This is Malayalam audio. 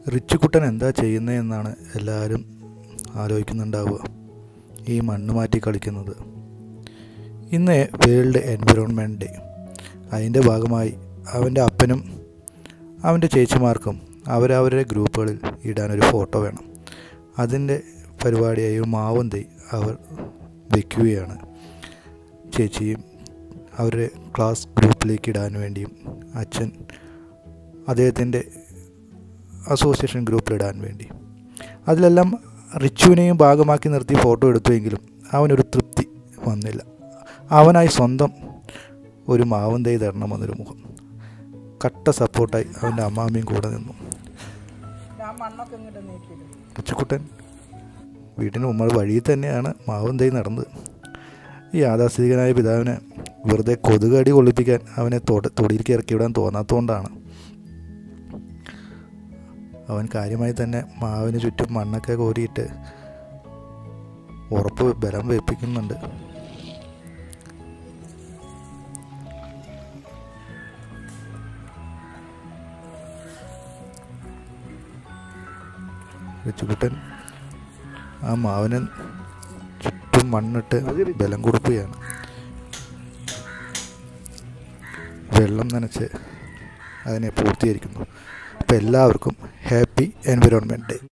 റിച്ചുകുട്ടൻ എന്താ ചെയ്യുന്നതെന്നാണ് എല്ലാവരും ആലോചിക്കുന്നുണ്ടാവുക ഈ മണ്ണ് മാറ്റി കളിക്കുന്നത് ഇന്ന് വേൾഡ് എൻവിറോൺമെൻറ്റ് ഡേ അതിൻ്റെ ഭാഗമായി അവൻ്റെ അപ്പനും അവൻ്റെ ചേച്ചിമാർക്കും അവരവരുടെ ഗ്രൂപ്പുകളിൽ ഇടാനൊരു ഫോട്ടോ വേണം അതിൻ്റെ പരിപാടിയായി ഒരു മാവും തൈ അവർ വയ്ക്കുകയാണ് ചേച്ചിയും അവരുടെ ക്ലാസ് ഗ്രൂപ്പിലേക്ക് ഇടാൻ വേണ്ടിയും അച്ഛൻ അദ്ദേഹത്തിൻ്റെ അസോസിയേഷൻ ഗ്രൂപ്പിലിടാൻ വേണ്ടി അതിലെല്ലാം റിച്ചുവിനെയും ഭാഗമാക്കി നിർത്തി ഫോട്ടോ എടുത്തുവെങ്കിലും അവനൊരു തൃപ്തി വന്നില്ല അവനായി സ്വന്തം ഒരു മാവും തൈ തരണമെന്നൊരു മുഖം കട്ട സപ്പോർട്ടായി അവൻ്റെ അമ്മാമ്മയും കൂടെ നിന്നു ഞാൻ മണ്ണൊക്കെ ഇങ്ങോട്ട് നീക്കിയിടും കൊച്ചുക്കുട്ടൻ വീട്ടിന് മുമ്പ് വഴിയിൽ തന്നെയാണ് മാവും തൈ നടന്നത് ഈ യാഥാസ്ഥിതികനായ പിതാവിനെ വെറുതെ കൊതുകടി കൊള്ളിപ്പിക്കാൻ അവനെ തൊട തൊടിയിലേക്ക് ഇറക്കി വിടാൻ തോന്നാത്തതുകൊണ്ടാണ് അവൻ കാര്യമായി തന്നെ മാവിന് ചുറ്റും മണ്ണൊക്കെ കോരിയിട്ട് ഉറപ്പ് ബലം വെപ്പിക്കുന്നുണ്ട് കൊച്ചുകുട്ടൻ ആ മാവിന് ചുറ്റും മണ്ണിട്ട് ബലം കൊടുക്കുകയാണ് വെള്ളം നനച്ച് അതിനെ പൂർത്തീകരിക്കുന്നു അപ്പോൾ എല്ലാവർക്കും ഹാപ്പി എൻവിറോൺമെൻറ്റ് ഡേ